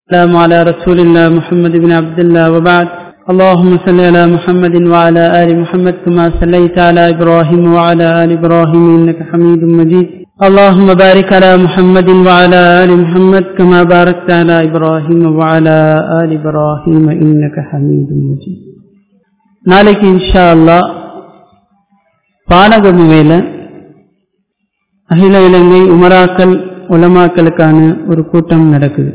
السلام على رسول الله محمد بن عبد الله وبعد اللهم صل على محمد وعلى آل محمد كما صليت على إبراهيم وعلى آل إبراهيم إنك حميد مجيد اللهم بارك على محمد وعلى آل محمد كما باركت على إبراهيم وعلى آل إبراهيم إنك حميد مجيد நாளைக்கு இன்ஷா அல்லா பானகமுவையில் அகில இலங்கை உமராக்கள் உலமாக்களுக்கான ஒரு கூட்டம் நடக்குது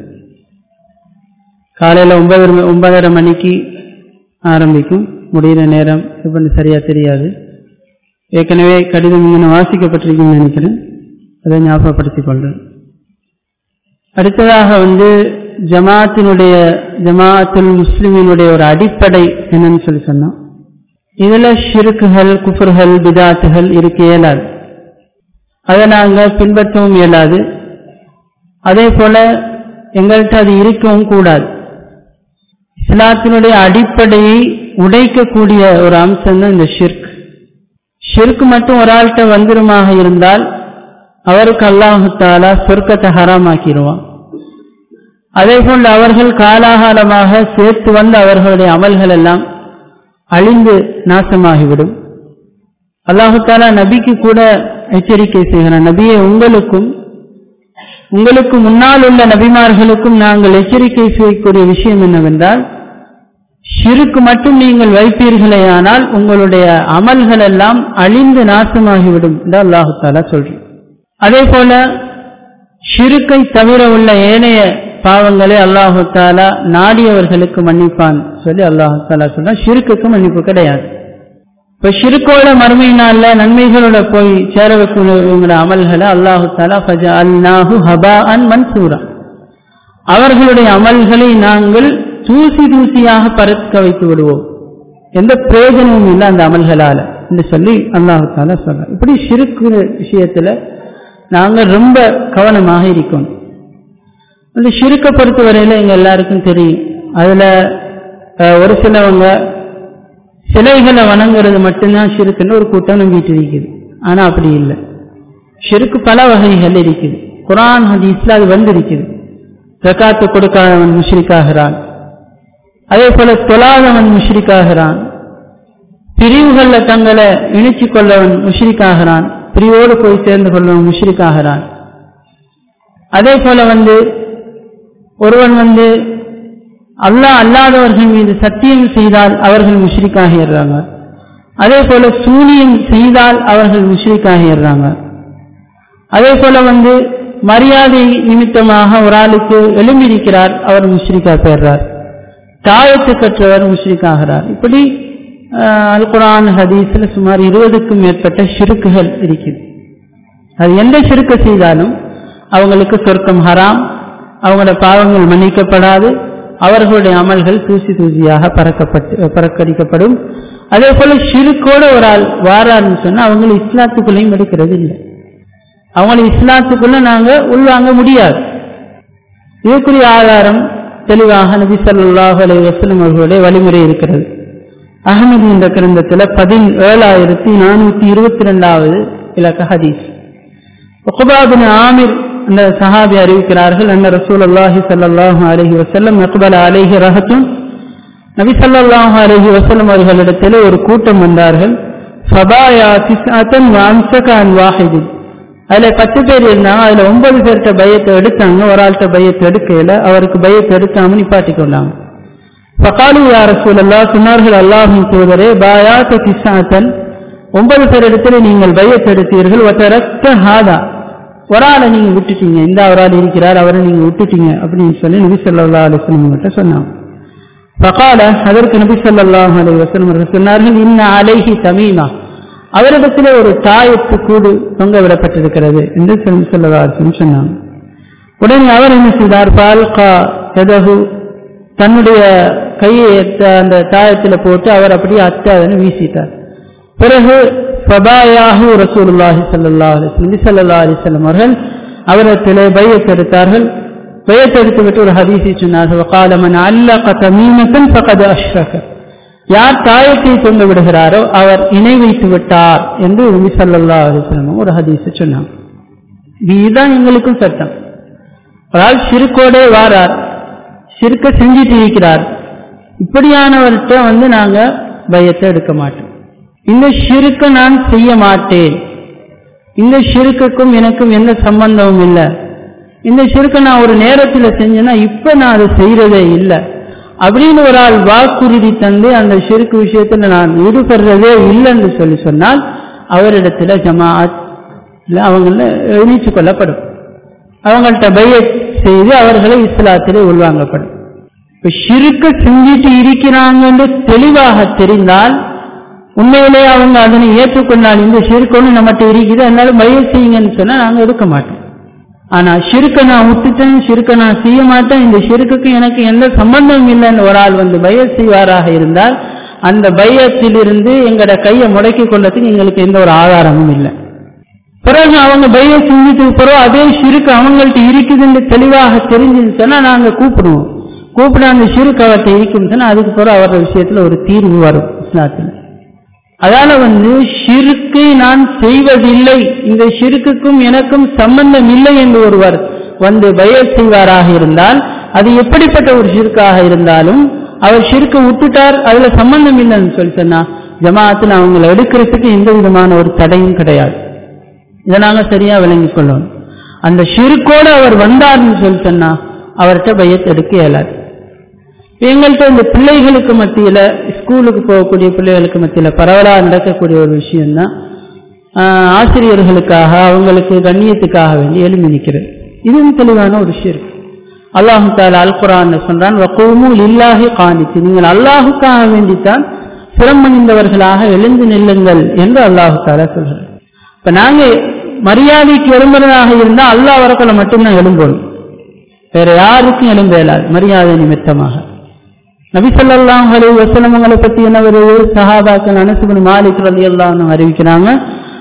காலையில் ஒன்பது ஒன்பதரை மணிக்கு ஆரம்பிக்கும் முடிகிற நேரம் எப்படின்னு சரியாக தெரியாது ஏற்கனவே கடிதம் இங்கே வாசிக்கப்பட்டிருக்குன்னு நினைக்கிறேன் அதை ஞாபகப்படுத்திக் கொள்றேன் அடுத்ததாக வந்து ஜமாத்தினுடைய ஜமாத்துல் முஸ்லிமினுடைய ஒரு அடிப்படை என்னன்னு சொல்லி சொன்னோம் இதுல ஷிருக்குகள் குஃபர்கள் பிதாத்துகள் இருக்க இயலாது அதை நாங்கள் பின்பற்றவும் இயலாது அதே போல எங்கள்கிட்ட அது இருக்கவும் கூடாது இஸ்லாத்தினுடைய அடிப்படையை உடைக்கக்கூடிய ஒரு அம்சம் தான் இந்த ஷிர்க் ஷிர்க் மட்டும் ஒரு ஆள்கிட்ட வந்துருமாக இருந்தால் அவருக்கு அல்லாஹாலா சொர்க்கத்தை ஹராமாக்கிடுவான் அதே போல் அவர்கள் காலாகாலமாக சேர்த்து வந்த அவர்களுடைய அமல்கள் எல்லாம் அழிந்து நாசமாகிவிடும் அல்லாஹாலா நபிக்கு கூட எச்சரிக்கை செய்கிறான் நபியை உங்களுக்கும் உங்களுக்கு முன்னால் உள்ள நபிமார்களுக்கும் நாங்கள் எச்சரிக்கை செய்யக்கூடிய விஷயம் என்னவென்றால் ஷிருக்கு மட்டும் நீங்கள் வைப்பீர்களே ஆனால் உங்களுடைய அமல்கள் எல்லாம் அழிந்து நாசமாகிவிடும் என்று அல்லாஹு தாலா சொல்றேன் அதே போல ஷிருக்கை தவிர உள்ள ஏனைய பாவங்களை அல்லாஹு தாலா நாடியவர்களுக்கு மன்னிப்பான் சொல்லி அல்லாஹு தாலா சொல்ற ஷிருக்குக்கு மன்னிப்பு கிடையாது இப்ப ஷிருக்கோட மறுமையினால நன்மைகளோட போய் சேர வைக்கிற அமல்களை அல்லாஹு தாலா ஃபஜா அல்லாஹு ஹபா அன் மன்சூரா அவர்களுடைய அமல்களை நாங்கள் தூசி தூசியாக பறக்க வைத்து விடுவோம் எந்த பிரயோஜனமும் இல்லை அந்த அமல்களால என்று சொல்லி அல்லாஹு தாலா சொல்ற இப்படி ஷிருக்கு விஷயத்துல நாங்கள் ரொம்ப கவனமாக இருக்கணும் அந்த ஷிருக்கை பொறுத்தவரையில எங்க எல்லாருக்கும் தெரியும் அதுல ஒரு சிலவங்க சிலைகளை வணங்குறது மட்டும்தான் ஷிருக்குன்னு ஒரு கூட்டம் நம்பிட்டு இருக்குது ஆனா அப்படி இல்லை ஷிருக்கு பல வகைகள் இருக்குது குரான் ஹதீஸ்ல அது வந்து இருக்குது ஜக்காத்து கொடுக்காதவன் முஷ்ரிக்காகிறான் அதே போல தொழாதவன் முஷ்ரிக்காகிறான் பிரிவுகள்ல தங்களை இணைச்சு கொள்ளவன் முஷ்ரிக்காகிறான் பிரிவோடு போய் சேர்ந்து கொள்ளவன் முஷ்ரிக்காகிறான் அதே போல வந்து ஒருவன் வந்து அல்லாஹ் அல்லாதவர்கள் மீது சத்தியம் செய்தால் அவர்கள் முஷ்ரிக்காகிறாங்க அதே போல சூனியம் செய்தால் அவர்கள் முஷ்ரிக்காகிறாங்க அதே போல வந்து மரியாதை நிமித்தமாக ஒரு ஆளுக்கு எழும்பியிருக்கிறார் அவர் முஷ்ரிக்கா பெறார் தாயத்து கற்றவர் முஷ்ரிக்காகிறார் இப்படி அல் குரான் ஹதீஸ்ல சுமார் இருபதுக்கும் மேற்பட்ட ஷிருக்குகள் இருக்குது அது எந்த ஷிருக்க செய்தாலும் அவங்களுக்கு சொர்க்கம் ஹராம் அவங்களோட பாவங்கள் மன்னிக்கப்படாது அவர்களுடைய அமல்கள் தூசி தூசியாக பறக்கப்பட்டு பறக்கடிக்கப்படும் அதே போல ஷிருக்கோட ஒரு ஆள் வாரான்னு சொன்னா அவங்களை இஸ்லாத்துக்குள்ளேயும் எடுக்கிறது இல்லை அவங்களை இஸ்லாத்துக்குள்ள நாங்க உள்வாங்க முடியாது இதுக்குரிய ஆதாரம் தெளிவாக நபி சல்லாஹ் அலி வசலம் அவர்களுடைய வழிமுறை இருக்கிறது அகமது என்ற கிரந்தத்தில் பதினேழாயிரத்தி நானூத்தி இருபத்தி ரெண்டாவது இலக்க ஹதீஸ் உகுபாபின் ஆமிர் அந்த சஹாபி அறிவிக்கிறார்கள் அன்ன ரசூல் அல்லாஹி சல்லாஹூ அலஹி வசல்லம் அக்பல் அலேஹி ரஹத்தும் நபி சல்லாஹூ அலஹி வசல்லம் அவர்களிடத்தில் ஒரு கூட்டம் வந்தார்கள் ஃபபாயா திஸ்அத்தன் வம்சகான் வாஹிதின் அதுல பத்து பேர் இருந்தாங்க அதுல ஒன்பது பேர்கிட்ட பயத்தை எடுத்தாங்க ஒரு ஆள்கிட்ட பயத்தை எடுக்கல அவருக்கு பயத்தை எடுக்காம நிப்பாட்டி கொண்டாங்க பகாலு யார சூழல்லா சொன்னார்கள் அல்லாஹும் தூதரே பாயாத்த கிசாத்தன் ஒன்பது பேர் இடத்துல நீங்கள் பயத்தை எடுத்தீர்கள் ஒத்தரத்த ஹாதா ஒரு ஆளை நீங்க விட்டுட்டீங்க இந்த ஒரு ஆள் இருக்கிறார் அவரை நீங்க விட்டுட்டீங்க அப்படின்னு சொல்லி நபி சொல்லா அலிஸ்லம் கிட்ட சொன்னாங்க பகால அதற்கு நபி சொல்லாஹ் அலி வசலம் அவர்கள் சொன்னார்கள் இன்ன அலைஹி தமிமா அவரிடத்தில் ஒரு தாயத்து கூடு தொங்க விடப்பட்டிருக்கிறது என்று சொல்லவாசன் சொன்னாங்க உடனே அவர் என்ன செய்தார் பால்கா எதகு தன்னுடைய கையை அந்த தாயத்தில் போட்டு அவர் அப்படியே அத்தாதன்னு வீசிட்டார் பிறகு ஃபபாயாஹு ரசூலுல்லாஹி ஸல்லல்லாஹு அலைஹி வஸல்லம் ஸல்லல்லாஹு அலைஹி வஸல்லம் அவர்கள் அவரிடத்திலே பையத் எடுத்தார்கள் பையத் எடுத்து விட்டு ஒரு ஹதீஸை சொன்னார்கள் وقال من علق تميمة فقد اشرك யார் தாயத்தை தொங்க விடுகிறாரோ அவர் இணை வைத்து விட்டார் என்று நபி ஸல்லல்லாஹு அலைஹி வஸல்லம் ஒரு ஹதீஸை சொன்னாங்க இதுதான் எங்களுக்கும் சட்டம் ஒரு ஆள் சிறுக்கோடே வாரார் சிறுக்க செஞ்சிட்டு இருக்கிறார் இப்படியானவர்கிட்ட வந்து நாங்க பயத்தை எடுக்க மாட்டோம் இந்த ஷிருக்க நான் செய்ய மாட்டேன் இந்த ஷிருக்குக்கும் எனக்கும் எந்த சம்பந்தமும் இல்லை இந்த ஷிருக்க நான் ஒரு நேரத்தில் செஞ்சேன்னா இப்ப நான் அதை செய்யறதே இல்லை அப்படின்னு ஒரு ஆள் வாக்குறுதி தந்து அந்த ஷிருக்கு விஷயத்துல நான் ஈடுபடுறதே இல்லைன்னு சொல்லி சொன்னால் அவரிடத்துல ஜமாத் இல்லை அவங்கள இணைச்சு கொள்ளப்படும் அவங்கள்ட்ட பைய செய்து அவர்களை இஸ்லாத்திலே உள்வாங்கப்படும் இப்ப ஷிருக்க செஞ்சிட்டு இருக்கிறாங்கன்னு தெளிவாக தெரிந்தால் உண்மையிலே அவங்க அதனை ஏற்றுக்கொண்டால் இந்த ஷிருக்கொன்னு நம்மகிட்ட இருக்குது அதனால பய செய்யுங்கன்னு சொன்னா நாங்க எடுக்க மாட்டோம் ஆனா ஷிருக்க நான் விட்டுட்டேன் ஷிருக்க நான் செய்ய மாட்டேன் இந்த ஷிருக்குக்கு எனக்கு எந்த சம்பந்தம் இல்லைன்னு ஒரு ஆள் வந்து பய செய்வாராக இருந்தால் அந்த பயத்திலிருந்து எங்கட கையை முடக்கி கொண்டதுக்கு எங்களுக்கு எந்த ஒரு ஆதாரமும் இல்லை பிறகு அவங்க பய செஞ்சுட்டு பிறகு அதே ஷிருக்கு அவங்கள்ட்ட இருக்குதுன்னு தெளிவாக தெரிஞ்சுன்னு சொன்னா நாங்க கூப்பிடுவோம் கூப்பிட அந்த ஷிருக்கு அவர்கிட்ட இருக்குன்னு சொன்னா அதுக்கு பிறகு அவரோட விஷயத்துல ஒரு தீர்வு வரும் இஸ்லாத்தில் அதால வந்து ஷிருக்கை நான் செய்வதில்லை இந்த ஷிருக்குக்கும் எனக்கும் சம்பந்தம் இல்லை என்று ஒருவர் வந்து பய செய்வாராக இருந்தால் அது எப்படிப்பட்ட ஒரு ஷிருக்காக இருந்தாலும் அவர் ஷிருக்கை விட்டுட்டார் அதுல சம்பந்தம் இல்லைன்னு சொல்லி சொன்னா ஜமாத்தில் அவங்களை எடுக்கிறதுக்கு எந்த விதமான ஒரு தடையும் கிடையாது இதை நாங்க சரியா விளங்கிக் கொள்ளணும் அந்த ஷிருக்கோடு அவர் வந்தார்னு சொல்லி சொன்னா அவர்கிட்ட பயத்தை எடுக்க இயலாது எங்கள்கிட்ட இந்த பிள்ளைகளுக்கு மத்தியில ஸ்கூலுக்கு போகக்கூடிய பிள்ளைகளுக்கு மத்தியில பரவலா நடக்கக்கூடிய ஒரு விஷயம்தான் ஆசிரியர்களுக்காக அவங்களுக்கு கண்ணியத்துக்காக வேண்டி எழுமி நிற்கிறது இதுவும் தெளிவான ஒரு விஷயம் அல்லாஹு தாலா அல் குரான் சொல்றான் வக்கூமுல் இல்லாஹி காணித்து நீங்கள் அல்லாஹுக்காக வேண்டித்தான் சிரமணிந்தவர்களாக எழுந்து நில்லுங்கள் என்று அல்லாஹு தாலா சொல்றார் இப்ப நாங்க மரியாதைக்கு எழும்புறதாக இருந்தா அல்லாஹ் வரக்குள்ள மட்டும்தான் எழும்பணும் வேற யாருக்கும் எழும்ப இயலாது மரியாதை நிமித்தமாக நபிசல்லாம் அலி வசலமங்களை பத்தி என்ன ஒரு சஹாபாக்கள் அனசுபன் மாலிக் ரலி எல்லாம் அறிவிக்கிறாங்க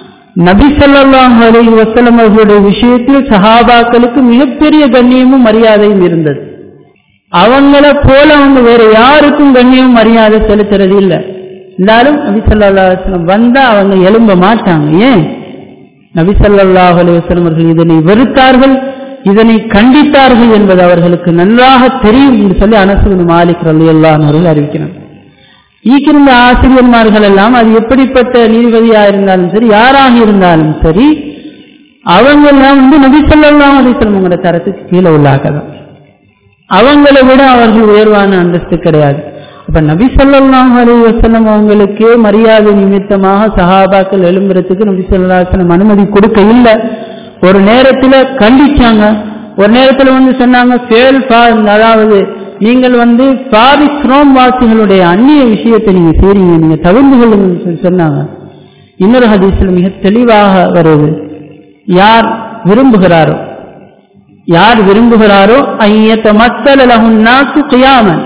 நபிசல்லாம் அலி வசலம் அவர்களுடைய விஷயத்தில் சஹாபாக்களுக்கு மிகப்பெரிய கண்ணியமும் மரியாதையும் இருந்தது அவங்கள போல அவங்க வேற யாருக்கும் கண்ணியம் மரியாதை செலுத்துறது இல்லை இருந்தாலும் நபிசல்லா வந்தா அவங்க எழும்ப மாட்டாங்க ஏன் நபிசல்லாஹ் அலுவலம் அவர்கள் இதனை வெறுத்தார்கள் இதனை கண்டித்தார்கள் என்பது அவர்களுக்கு நன்றாக தெரியும் என்று சொல்லி அனசுவின் மாலிக் ரலி அவர்கள் அறிவிக்கிறார் ஈக்கிருந்த ஆசிரியர்மார்கள் எல்லாம் அது எப்படிப்பட்ட நீதிபதியா இருந்தாலும் சரி யாராக இருந்தாலும் சரி அவங்க எல்லாம் வந்து நபிசல்லாம் அலிஸ்லமோட தரத்துக்கு கீழே உள்ளாக்கதான் அவங்களை விட அவர்கள் உயர்வான அந்தஸ்து கிடையாது அப்ப நபி சொல்லாஹ் அலி வசலம் அவங்களுக்கே மரியாதை நிமித்தமாக சஹாபாக்கள் எழும்புறதுக்கு நபி சொல்லாசனம் அனுமதி கொடுக்க இல்லை ஒரு நேரத்துல கண்டிச்சாங்க ஒரு நேரத்துல வந்து சொன்னாங்க ஃபேல் அதாவது நீங்கள் வந்து பாரிஸ் ரோம் வாசிகளுடைய அந்நிய விஷயத்தை நீங்க செய்றீங்க நீங்க தவிர்த்து கொள்ளுங்கன்னு சொல்லி சொன்னாங்க இன்னொரு ஹதீஸில் மிக தெளிவாக வருது யார் விரும்புகிறாரோ யார் விரும்புகிறாரோ ஐயத்த மக்கள் நாக்கு கியாமன்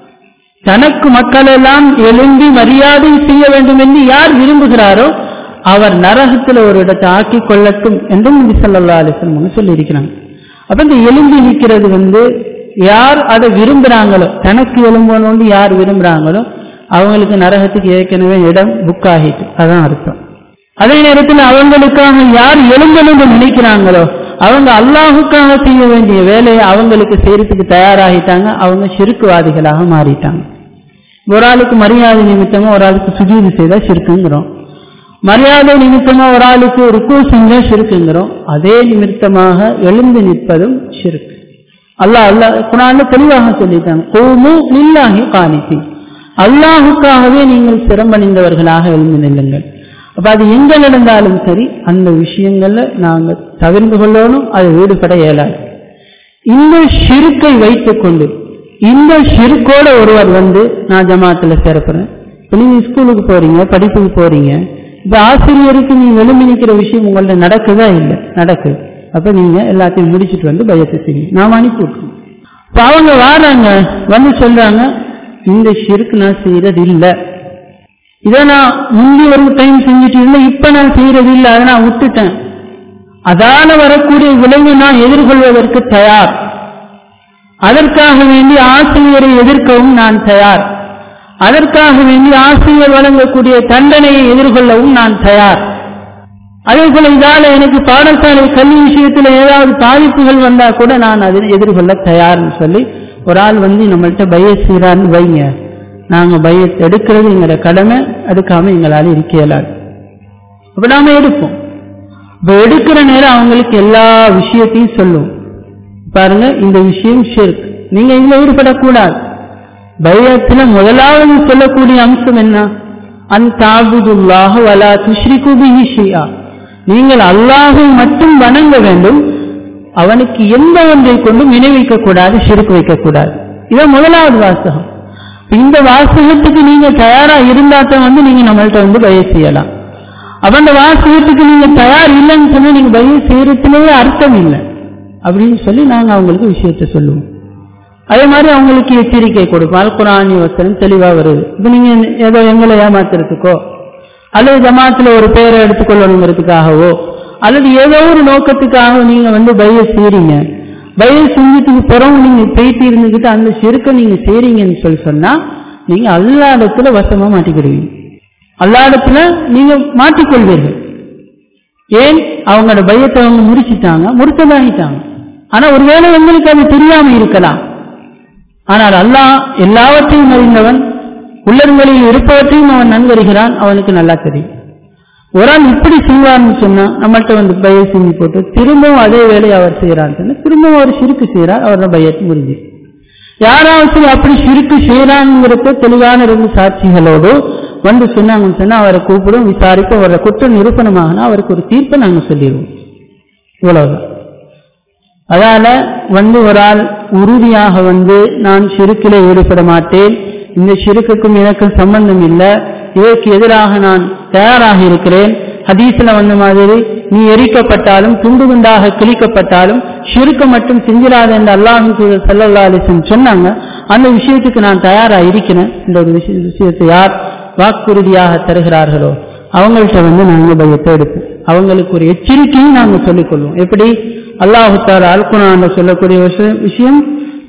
தனக்கு மக்கள் எல்லாம் எழும்பி மரியாதை செய்ய வேண்டும் என்று யார் விரும்புகிறாரோ அவர் நரகத்தில் ஒரு இடத்தை ஆக்கி கொள்ளட்டும் என்றும் நபி சொல்லா அலிஸ்லம் சொல்லி இருக்கிறாங்க அப்ப இந்த எலும்பி நிற்கிறது வந்து யார் அதை விரும்புறாங்களோ தனக்கு எலும்பணும்னு யார் விரும்புறாங்களோ அவங்களுக்கு நரகத்துக்கு ஏற்கனவே இடம் புக் ஆகிட்டு அதான் அர்த்தம் அதே நேரத்தில் அவங்களுக்காக யார் எலும்பணும்னு நினைக்கிறாங்களோ அவங்க அல்லாஹுக்காக செய்ய வேண்டிய வேலையை அவங்களுக்கு செய்யறதுக்கு தயாராகிட்டாங்க அவங்க சிறுக்குவாதிகளாக மாறிட்டாங்க ஒரு ஆளுக்கு மரியாதை நிமித்தமா ஒரு ஆளுக்கு சுஜீது செய்தா சிறுக்குங்கிறோம் மரியாதை நிமித்தமா ஒரு ஆளுக்கு ருக்கு செஞ்சா சிறுக்குங்கிறோம் அதே நிமித்தமாக எழுந்து நிற்பதும் சிறுக்கு அல்லாஹ் அல்லாஹ் குரான்ல தெளிவாக சொல்லிட்டாங்க கோமு நில்லாகி காணித்தி அல்லாஹுக்காகவே நீங்கள் சிரமணிந்தவர்களாக எழுந்து நில்லுங்கள் அப்ப அது எங்க நடந்தாலும் சரி அந்த விஷயங்கள்ல நாங்க தவிர்ந்து கொள்ளணும் அது ஈடுபட இயலாது இந்த ஷிருக்கை வைத்துக் கொண்டு இந்த ஷிருக்கோட ஒருவர் வந்து நான் ஜமாத்துல சேரப்படுறேன் இப்ப நீங்க ஸ்கூலுக்கு போறீங்க படிப்புக்கு போறீங்க இப்ப ஆசிரியருக்கு நீங்க எழுமி நிற்கிற விஷயம் உங்கள்ட்ட நடக்குதா இல்லை நடக்குது அப்ப நீங்க எல்லாத்தையும் முடிச்சுட்டு வந்து பயத்தை செய்யுங்க நாம அனுப்பி விட்டுருவோம் இப்ப அவங்க வாராங்க வந்து சொல்றாங்க இந்த ஷிருக்கு நான் செய்யறது இல்லை இதை நான் முந்தி ஒரு டைம் செஞ்சுட்டு இருந்தேன் இப்ப நான் செய்யறது இல்லை அதை நான் விட்டுட்டேன் அதால வரக்கூடிய விளைவு நான் எதிர்கொள்வதற்கு தயார் அதற்காக வேண்டி ஆசிரியரை எதிர்க்கவும் நான் தயார் அதற்காக வேண்டி ஆசிரியர் வழங்கக்கூடிய தண்டனையை எதிர்கொள்ளவும் நான் தயார் அதே போல இதால எனக்கு பாடசாலை கல்வி விஷயத்தில் ஏதாவது பாதிப்புகள் வந்தா கூட நான் அதை எதிர்கொள்ள தயார்னு சொல்லி ஒரு ஆள் வந்து நம்மள்ட்ட பைய செய்கிறான்னு வைங்க நாங்க பைய எடுக்கிறது எங்களோட கடமை எடுக்காம எங்களால் இருக்க இயலாது அப்ப நாம எடுப்போம் இப்ப எடுக்கிற நேரம் அவங்களுக்கு எல்லா விஷயத்தையும் சொல்லுவோம் பாருங்க இந்த விஷயம் ஷிர்க் நீங்க இதுல ஈடுபடக்கூடாது பையத்துல முதலாவது சொல்லக்கூடிய அம்சம் என்ன அன் தாபுதுல்லாஹ வலா துஷ்ரிகு பிஹி ஷைஆ நீங்கள் அல்லாஹை மட்டும் வணங்க வேண்டும் அவனுக்கு எந்த ஒன்றை கொண்டும் இணை வைக்கக்கூடாது ஷிர்க் வைக்கக்கூடாது இதான் முதலாவது வாசகம் இந்த வாசகத்துக்கு நீங்க தயாரா இருந்தாத்தான் வந்து நீங்க நம்மள்ட்ட வந்து பய செய்யலாம் அப்ப அந்த வாசகத்துக்கு நீங்க தயார் இல்லைன்னு சொன்னா நீங்க பய செய்யறதுலயே அர்த்தம் இல்லை அப்படின்னு சொல்லி நாங்க அவங்களுக்கு விஷயத்த சொல்லுவோம் அதே மாதிரி அவங்களுக்கு எச்சரிக்கை கொடுப்போம் அல் குரானி வசனம் தெளிவா வருது இப்ப நீங்க ஏதோ எங்களை ஏமாத்துறதுக்கோ அல்லது ஜமாத்துல ஒரு பேரை எடுத்துக்கொள்ளணுங்கிறதுக்காகவோ அல்லது ஏதோ ஒரு நோக்கத்துக்காக நீங்க வந்து பய செய்றீங்க பய செஞ்சதுக்கு பிறகு நீங்க போயிட்டு இருந்துகிட்டு அந்த செருக்க நீங்க செய்றீங்கன்னு சொல்லி சொன்னா நீங்க அல்லா இடத்துல வசமா மாட்டிக்கிடுவீங்க அல்லா இடத்துல நீங்க மாட்டிக்கொள்வீர்கள் ஏன் அவங்களோட பயத்தை அவங்க முறிச்சிட்டாங்க முறித்ததாகிட்டாங்க ஆனா ஒருவேளை உங்களுக்கு அது தெரியாம இருக்கலாம் ஆனால் அல்லாஹ் எல்லாவற்றையும் அறிந்தவன் உள்ளங்களில் இருப்பவற்றையும் அவன் நன்கறிகிறான் அவனுக்கு நல்லா தெரியும் ஒரு ஆள் இப்படி செய்வார்னு சொன்னா நம்மள்ட்ட வந்து பய செஞ்சு போட்டு திரும்பவும் அதே வேலையை அவர் செய்யறான்னு சொன்னா திரும்பவும் அவர் சிறுக்கு செய்யறார் அவரோட பயத்தை முடிஞ்சு யாராவது அப்படி சிறுக்கு செய்யறாங்கிறத தெளிவான ரெண்டு சாட்சிகளோடு வந்து சொன்னாங்கன்னு சொன்னா அவரை கூப்பிடும் விசாரிப்பு அவரோட குற்ற நிரூபணமாகனா அவருக்கு ஒரு தீர்ப்பை நாங்க சொல்லிடுவோம் இவ்வளவுதான் அதால வந்து ஒரு ஆள் உறுதியாக வந்து நான் சிறுக்கில ஈடுபட மாட்டேன் இந்த சிறுக்குக்கும் எனக்கும் சம்பந்தம் இல்லை இதற்கு எதிராக நான் தயாராக இருக்கிறேன் ஹதீஸ்ல வந்த மாதிரி நீ எரிக்கப்பட்டாலும் துண்டு துண்டாக கிழிக்கப்பட்டாலும் சிறுக்க மட்டும் செஞ்சிடாத என்று அல்லாஹும் தூதர் சல்லல்லா அலிசன் சொன்னாங்க அந்த விஷயத்துக்கு நான் தயாரா இருக்கிறேன் இந்த ஒரு விஷயத்தை யார் வாக்குறுதியாக தருகிறார்களோ அவங்கள்ட்ட வந்து நாங்க பயத்தை எடுப்போம் அவங்களுக்கு ஒரு எச்சரிக்கையும் நாங்க சொல்லிக் கொள்வோம் எப்படி அல்லாஹு தால அல்குனான் சொல்லக்கூடிய விஷயம்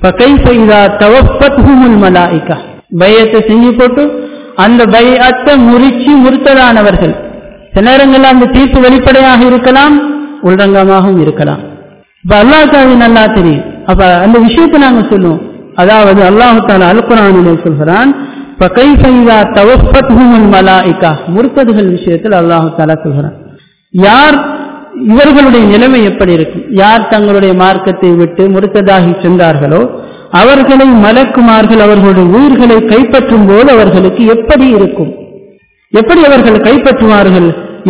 மலாய்க்கா பயத்தை செஞ்சு போட்டு அந்த பயத்தை முறிச்சு முறுத்ததானவர்கள் சில நேரங்களில் அந்த தீர்ப்பு வெளிப்படையாக இருக்கலாம் உள்ரங்கமாகவும் இருக்கலாம் இப்ப அல்லாஹாவி நல்லா தெரியும் அப்ப அந்த விஷயத்தை நாங்க சொல்லுவோம் அதாவது அல்லாஹு தால அல்குரானிலே சொல்கிறான் மலாய்க்கா முறுத்ததுகள் விஷயத்தில் அல்லாஹு தாலா சொல்கிறான் யார் இவர்களுடைய நிலைமை எப்படி இருக்கும் யார் தங்களுடைய மார்க்கத்தை விட்டு முறுத்ததாகி சென்றார்களோ அவர்களை மலக்குமார்கள் அவர்களுடைய உயிர்களை கைப்பற்றும் போது அவர்களுக்கு எப்படி இருக்கும் எப்படி அவர்கள் கைப்பற்றுவார்கள்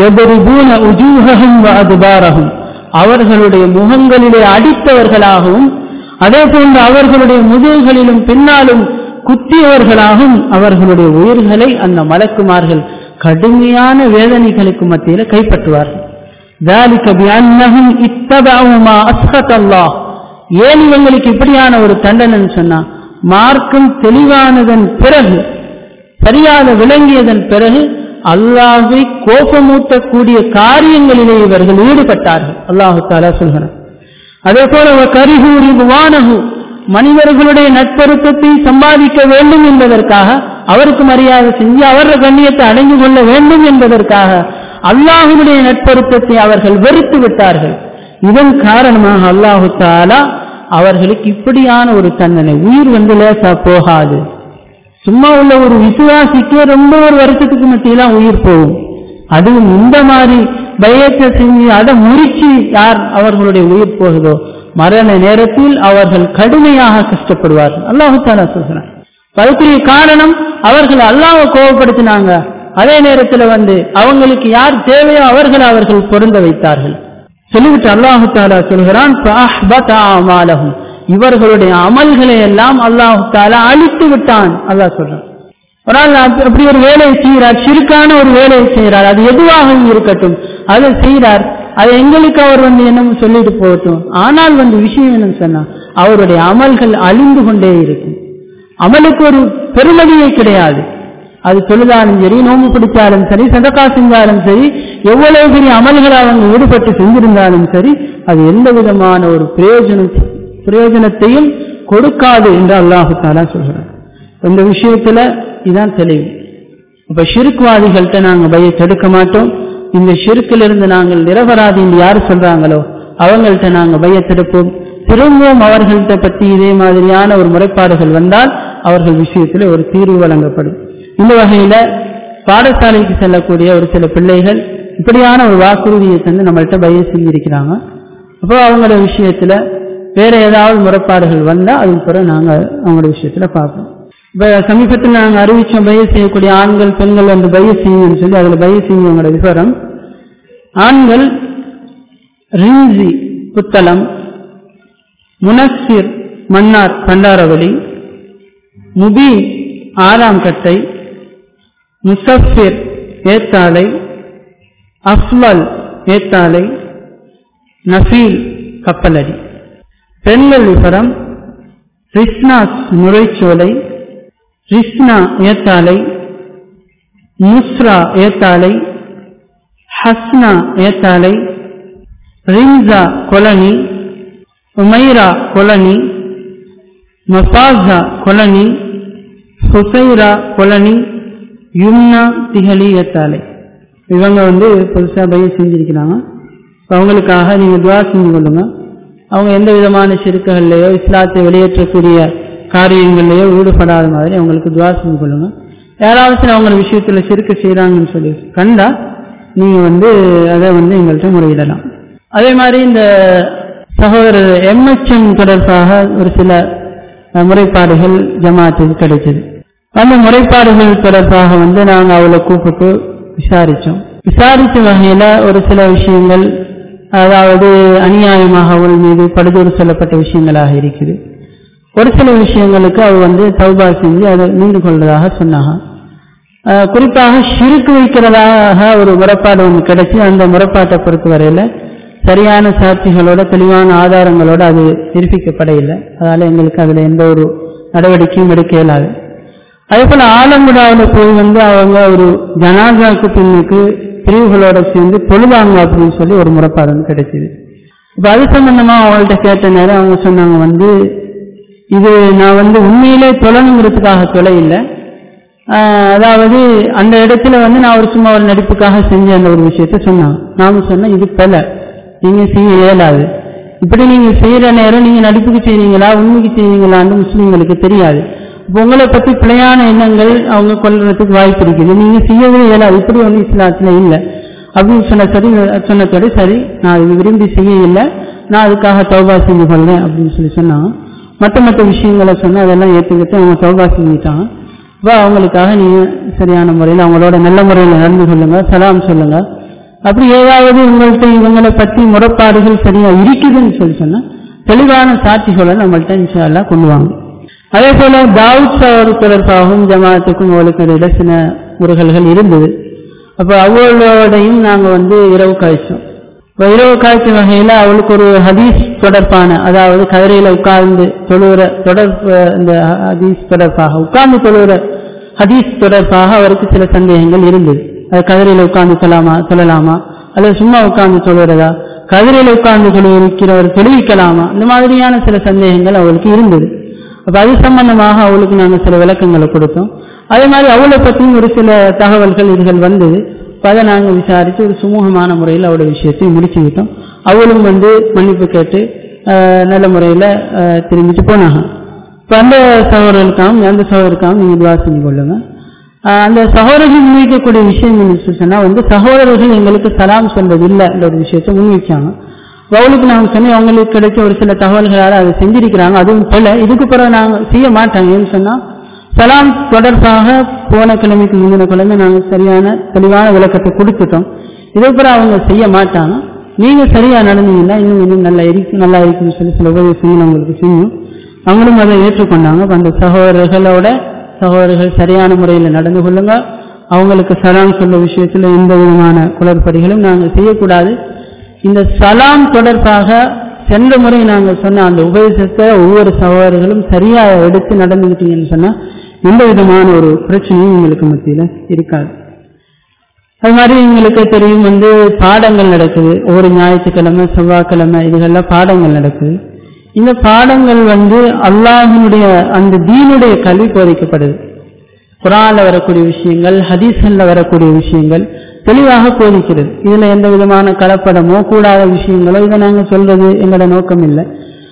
அதுபாரகும் அவர்களுடைய முகங்களிலே அடித்தவர்களாகவும் அதே போன்று அவர்களுடைய முதுகுகளிலும் பின்னாலும் குத்தியவர்களாகவும் அவர்களுடைய உயிர்களை அந்த மலக்குமார்கள் கடுமையான வேதனைகளுக்கு மத்தியில் கைப்பற்றுவார்கள் ذلك بأنهم اتبعوا ما أسخط الله ஏன் இவங்களுக்கு இப்படியான ஒரு தண்டனை சொன்னா மார்க்கம் தெளிவானதன் பிறகு சரியாக விளங்கியதன் பிறகு அல்லாஹை கோபமூட்டக்கூடிய காரியங்களிலே இவர்கள் ஈடுபட்டார்கள் அல்லாஹு தாலா சொல்கிறார் அதே போல கரிகூரி வானகு மனிதர்களுடைய நட்பருத்தத்தை சம்பாதிக்க வேண்டும் என்பதற்காக அவருக்கு மரியாதை செஞ்சு அவரது கண்ணியத்தை அடைந்து கொள்ள வேண்டும் என்பதற்காக அல்லாஹுடைய நட்பருத்தத்தை அவர்கள் வெறுத்து விட்டார்கள் இதன் காரணமாக அல்லாஹு தாலா அவர்களுக்கு இப்படியான ஒரு தண்டனை உயிர் வந்து லேசா போகாது சும்மா உள்ள ஒரு விசுவாசிக்கு ரொம்ப ஒரு வருஷத்துக்கு மத்தியெல்லாம் உயிர் போகும் அதுவும் இந்த மாதிரி பயத்தை செஞ்சு அதை முறிச்சு யார் அவர்களுடைய உயிர் போகுதோ மரண நேரத்தில் அவர்கள் கடுமையாக கஷ்டப்படுவார்கள் அல்லாஹு தாலா சொல்கிறார் அதுக்குரிய காரணம் அவர்கள் அல்லாஹை கோபப்படுத்தினாங்க அதே நேரத்தில் வந்து அவங்களுக்கு யார் தேவையோ அவர்கள் அவர்கள் பொருந்த வைத்தார்கள் சொல்லிவிட்டு அல்லாஹு தாலா சொல்கிறான் இவர்களுடைய அமல்களை எல்லாம் அல்லாஹு தாலா அழித்து விட்டான் அல்லாஹ் சொல்றான் ஒரு ஆள் அப்படி ஒரு வேலையை செய்கிறார் சிறுக்கான ஒரு வேலையை செய்கிறார் அது எதுவாகவும் இருக்கட்டும் அதை செய்கிறார் அது எங்களுக்கு அவர் வந்து என்ன சொல்லிட்டு போகட்டும் ஆனால் வந்து விஷயம் என்னன்னு சொன்னா அவருடைய அமல்கள் அழிந்து கொண்டே இருக்கும் அமலுக்கு ஒரு பெருமதியே கிடையாது அது தொழுதாலும் சரி நோம்பு பிடிச்சாலும் சரி சதக்கா செஞ்சாலும் சரி எவ்வளவு பெரிய அமல்கள் அவங்க ஈடுபட்டு செஞ்சிருந்தாலும் சரி அது எந்த விதமான ஒரு பிரயோஜன பிரயோஜனத்தையும் கொடுக்காது என்று அல்லாஹு தாலா சொல்கிறார் இந்த விஷயத்துல இதான் தெளிவு இப்ப ஷிருக்குவாதிகள்கிட்ட நாங்க பய தடுக்க மாட்டோம் இந்த ஷிருக்கிலிருந்து நாங்கள் நிரபராதி யார் சொல்றாங்களோ அவங்கள்ட்ட நாங்க பய தடுப்போம் திரும்பவும் அவர்கள்ட்ட பற்றி இதே மாதிரியான ஒரு முறைப்பாடுகள் வந்தால் அவர்கள் விஷயத்தில் ஒரு தீர்வு வழங்கப்படும் இந்த வகையில பாடசாலைக்கு செல்லக்கூடிய ஒரு சில பிள்ளைகள் இப்படியான ஒரு வாக்குறுதியை தந்து நம்மள்கிட்ட பய செஞ்சிருக்கிறாங்க அப்போ அவங்களோட விஷயத்துல வேற ஏதாவது முறைப்பாடுகள் வந்தா அதுக்கு பிறகு நாங்க அவங்களோட விஷயத்துல பார்ப்போம் இப்ப சமீபத்தில் நாங்க அறிவிச்சோம் பய செய்யக்கூடிய ஆண்கள் பெண்கள் வந்து பய செய்யுங்கன்னு சொல்லி அதுல பய செய்யவங்களோட விவரம் ஆண்கள் ரிஞ்சி புத்தளம் முனஸ்ஸிர் மன்னார் பண்டாரவளி முபி ஆறாம் கட்டை முசஃபிர் ஏத்தாளை அஃப்வல் ஏத்தாளை நஃபீல் கப்பலடி பெண்கள் விவரம் ரிஸ்னாஸ் முறைச்சோலை Risna Eththalai Musra Eththalai Hasna Eththalai Rinsa colony Umaira colony Mafasa colony Husaira colony Yumna திகலி ஏத்தாலை இவங்க வந்து புதுசாக பைய செஞ்சிருக்கிறாங்க இப்போ அவங்களுக்காக நீங்கள் துவா செஞ்சு கொள்ளுங்க அவங்க எந்த விதமான சிறுக்குகள்லையோ இஸ்லாத்தை வெளியேற்றக்கூடிய காரியங்கள்லையோ ஈடுபடாத மாதிரி அவங்களுக்கு துவா செஞ்சு கொள்ளுங்க யாராவது அவங்க விஷயத்தில் சிறுக்கு செய்கிறாங்கன்னு சொல்லி கண்டா நீங்கள் வந்து அதை வந்து எங்கள்கிட்ட முறையிடலாம் அதே மாதிரி இந்த சகோதரர் எம்எச்எம் தொடர்பாக ஒரு சில முறைப்பாடுகள் ஜமாத்துக்கு கிடைச்சது அந்த முறைப்பாடுகள் தொடர்பாக வந்து நாங்கள் அவளை கூப்பிட்டு விசாரித்தோம் விசாரித்த வகையில் ஒரு சில விஷயங்கள் அதாவது அநியாயமாக அவள் மீது படுதூறு சொல்லப்பட்ட விஷயங்களாக இருக்குது ஒரு சில விஷயங்களுக்கு அவள் வந்து தௌபா செஞ்சு அதை மீண்டு கொள்வதாக சொன்னாங்க குறிப்பாக சிறுக்கு வைக்கிறதாக ஒரு முறைப்பாடு ஒன்று கிடைச்சி அந்த முறைப்பாட்டை பொறுத்தவரையில் சரியான சாட்சிகளோட தெளிவான ஆதாரங்களோட அது நிரூபிக்கப்படையில்லை அதனால எங்களுக்கு அதில் எந்த ஒரு நடவடிக்கையும் எடுக்க இயலாது அதே போல ஆலங்குடாவில் போய் வந்து அவங்க ஒரு ஜனாதாக்கு பின்னுக்கு பிரிவுகளோட சேர்ந்து தொழுவாங்க அப்படின்னு சொல்லி ஒரு முறைப்பாடு வந்து கிடைச்சிது இப்போ அது சம்பந்தமா அவங்கள்ட்ட கேட்ட நேரம் அவங்க சொன்னாங்க வந்து இது நான் வந்து உண்மையிலே தொழணுங்கிறதுக்காக தொலை இல்லை அதாவது அந்த இடத்துல வந்து நான் ஒரு சும்மா ஒரு நடிப்புக்காக செஞ்ச அந்த ஒரு விஷயத்த சொன்னாங்க நாம சொன்னேன் இது பல நீங்க செய்ய இயலாது இப்படி நீங்க செய்யற நேரம் நீங்க நடிப்புக்கு செய்றீங்களா உண்மைக்கு செய்றீங்களான்னு முஸ்லீம்களுக்கு தெரியாது இப்போ உங்களை பத்தி பிழையான எண்ணங்கள் அவங்க கொள்றதுக்கு வாய்ப்பு இருக்குது நீங்க செய்யவே இயலாது இப்படி ஒன்றும் இஸ்லாத்துல இல்லை அப்படின்னு சொன்ன சரி சொன்னதோட சரி நான் இது விரும்பி செய்ய இல்லை நான் அதுக்காக தௌபா செஞ்சு கொள்றேன் அப்படின்னு சொல்லி சொன்னாங்க மற்ற மற்ற விஷயங்களை சொன்ன அதெல்லாம் ஏற்றுக்கிட்டு அவங்க தௌபா செஞ்சுட்டாங்க இப்போ அவங்களுக்காக நீங்க சரியான முறையில் அவங்களோட நல்ல முறையில் நடந்து கொள்ளுங்க சலாம் சொல்லுங்க அப்படி ஏதாவது உங்கள்கிட்ட இவங்களை பற்றி முறைப்பாடுகள் சரியா இருக்குதுன்னு சொல்லி சொன்னா தெளிவான சாட்சிகளை நம்மள்கிட்ட இன்ஷால்லா கொண்டு வாங்க அதே போல தாவூத் சாவர் தொடர்பாகவும் ஜமாத்துக்கும் அவளுக்கு இடையில சில முறைகள்கள் இருந்தது அப்போ அவளோடையும் நாங்கள் வந்து இரவு காய்ச்சோம் இப்போ இரவு காய்ச்ச வகையில் அவளுக்கு ஒரு ஹதீஸ் தொடர்பான அதாவது கதிரையில் உட்கார்ந்து தொழுகிற தொடர்பு இந்த ஹதீஸ் தொடர்பாக உட்கார்ந்து தொழுகிற ஹதீஸ் தொடர்பாக அவருக்கு சில சந்தேகங்கள் இருந்தது அது கதிரையில் உட்கார்ந்து சொல்லலாமா சொல்லலாமா அல்லது சும்மா உட்கார்ந்து சொல்லுறதா கதிரையில் உட்கார்ந்து தொழுவிக்கிறவர் தொழுவிக்கலாமா இந்த மாதிரியான சில சந்தேகங்கள் அவளுக்கு இருந்தது அப்ப அது சம்பந்தமாக அவளுக்கு நாங்கள் சில விளக்கங்களை கொடுத்தோம் அதே மாதிரி அவளை பற்றியும் ஒரு சில தகவல்கள் இதுகள் வந்தது அதை நாங்கள் விசாரித்து ஒரு சுமூகமான முறையில் அவளோட விஷயத்தை முடிச்சுக்கிட்டோம் அவளும் வந்து மன்னிப்பு கேட்டு நல்ல முறையில் திரும்பிட்டு போனாங்க இப்போ அந்த சகோதரர்களுக்காகவும் அந்த சகோதரருக்காகவும் நீங்கள் துவா செஞ்சு கொள்ளுங்க அந்த சகோதரர்கள் முன்வைக்கக்கூடிய விஷயம் என்ன சொன்னா வந்து சகோதரர்கள் எங்களுக்கு சலாம் சொல்றது இல்லை என்ற ஒரு விஷயத்தை முன்வைச்சாங்க அவளுக்கு நாங்கள் சொன்னோம் அவங்களுக்கு கிடைச்ச ஒரு சில தகவல்களால் அதை செஞ்சிருக்கிறாங்க அதுவும் போல இதுக்கு பிறகு நாங்கள் செய்ய மாட்டாங்க ஏன்னு சொன்னா சலாம் தொடர்பாக போன கிழமைக்கு முந்தின கிழமை நாங்கள் சரியான தெளிவான விளக்கத்தை கொடுத்துட்டோம் இதுக்கு பிறகு அவங்க செய்ய மாட்டாங்க நீங்க சரியா நடந்தீங்கன்னா இன்னும் இன்னும் நல்லா இருக்கும் நல்லா இருக்குன்னு சொல்லி சில உபதேசங்கள் அவங்களுக்கு செய்யும் அவங்களும் அதை ஏற்றுக்கொண்டாங்க அந்த சகோதரர்களோட சகோதரர்கள் சரியான முறையில் நடந்து கொள்ளுங்க அவங்களுக்கு சலாம் சொல்ல விஷயத்துல எந்த விதமான குளறுபடிகளும் நாங்கள் செய்யக்கூடாது இந்த சலாம் தொடர்பாக சென்ற முறை நாங்கள் சொன்ன அந்த உபதேசத்தை ஒவ்வொரு சகோதரர்களும் சரியா எடுத்து நடந்துக்கிட்டீங்கன்னு சொன்னா எந்த விதமான ஒரு பிரச்சனையும் உங்களுக்கு மத்தியில இருக்காது அது மாதிரி எங்களுக்கு தெரியும் வந்து பாடங்கள் நடக்குது ஒவ்வொரு ஞாயிற்றுக்கிழமை செவ்வாய்க்கிழமை இதுகள்லாம் பாடங்கள் நடக்குது இந்த பாடங்கள் வந்து அல்லாஹினுடைய அந்த தீனுடைய கல்வி போதிக்கப்படுது குரான்ல வரக்கூடிய விஷயங்கள் ஹதீஸ்ல வரக்கூடிய விஷயங்கள் தெளிவாக போதிக்கிறது இதுல எந்த விதமான கலப்படமோ கூடாத விஷயங்களோ இதை நாங்க சொல்றது எங்களோட நோக்கம் இல்லை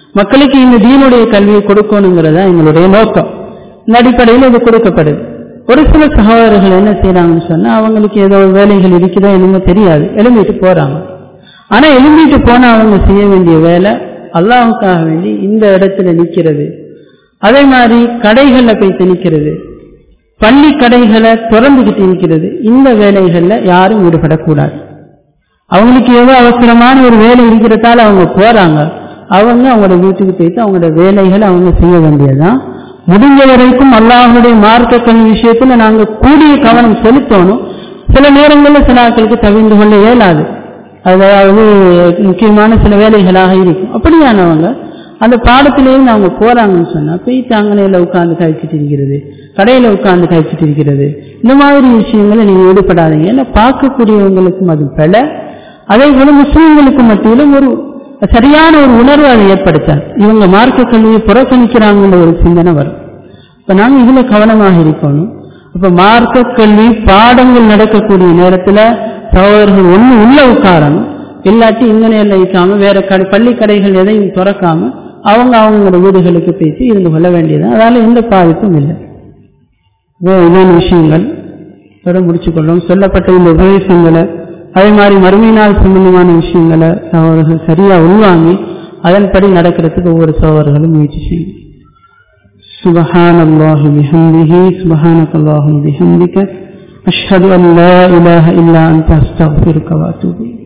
மக்களுக்கு இந்த தீனுடைய கல்வியை கொடுக்கணுங்கிறதா எங்களுடைய நோக்கம் இந்த அடிப்படையில் இது கொடுக்கப்படுது ஒரு சில சகோதரர்கள் என்ன செய்யறாங்கன்னு சொன்னா அவங்களுக்கு ஏதோ வேலைகள் இருக்குதோ என்னமோ தெரியாது எழும்பிட்டு போறாங்க ஆனா எழும்பிட்டு போனா அவங்க செய்ய வேண்டிய வேலை அல்லாஹுக்காக வேண்டி இந்த இடத்துல நிக்கிறது அதே மாதிரி கடைகள்ல போய் திணிக்கிறது பள்ளி கடைகளை திறந்துகிட்டு இருக்கிறது இந்த வேலைகள்ல யாரும் ஈடுபடக்கூடாது அவங்களுக்கு ஏதோ அவசரமான ஒரு வேலை இருக்கிறதால அவங்க போறாங்க அவங்க அவங்களோட வீட்டுக்கு போயிட்டு அவங்களோட வேலைகளை அவங்க செய்ய வேண்டியதுதான் முடிஞ்ச வரைக்கும் அல்லாஹனுடைய மார்க்க கல்வி விஷயத்துல நாங்க கூடிய கவனம் செலுத்தணும் சில நேரங்களில் சில ஆட்களுக்கு தவிர்ந்து கொள்ள இயலாது அதாவது முக்கியமான சில வேலைகளாக இருக்கும் அப்படியானவங்க அந்த பாடத்திலேருந்து அவங்க போறாங்கன்னு சொன்னா போயிட்டு அங்கனையில உட்கார்ந்து கழிச்சிட்டு இருக்கிறது கடையில உட்கார்ந்து கழிச்சிட்டு இருக்கிறது இந்த மாதிரி விஷயங்களை நீங்க ஈடுபடாதீங்க ஏன்னா பார்க்கக்கூடியவங்களுக்கும் அது பல அதே போல முஸ்லிம்களுக்கு மத்தியிலும் ஒரு சரியான ஒரு உணர்வு அதை ஏற்படுத்தாது இவங்க மார்க்க கல்வியை புறக்கணிக்கிறாங்கன்ற ஒரு சிந்தனை வரும் இப்ப நாங்க இதுல கவனமாக இருக்கணும் அப்ப மார்க்க கல்வி பாடங்கள் நடக்கக்கூடிய நேரத்துல சகோதரர்கள் ஒண்ணு உள்ள உட்காரணும் இல்லாட்டி இங்கனையில வைக்காம வேற கடை பள்ளி கடைகள் எதையும் திறக்காம அவங்க அவங்களோட வீடுகளுக்கு பேசி இருந்து கொள்ள வேண்டியது அதனால எந்த பாதிப்பும் இல்லை இன்னொன்று விஷயங்கள் இதோட முடிச்சுக்கொள்ளும் சொல்லப்பட்ட இந்த உபதேசங்களை அதே மாதிரி மறுமை நாள் சம்பந்தமான விஷயங்களை சகோதரர்கள் சரியா உள்வாங்கி அதன்படி நடக்கிறதுக்கு ஒவ்வொரு சகோதரர்களும் முயற்சி செய்யும் سبحان الله بحمده سبحانك اللهم بحمدك أشهد أن لا إله إلا أنت أستغفرك وأتوب إليك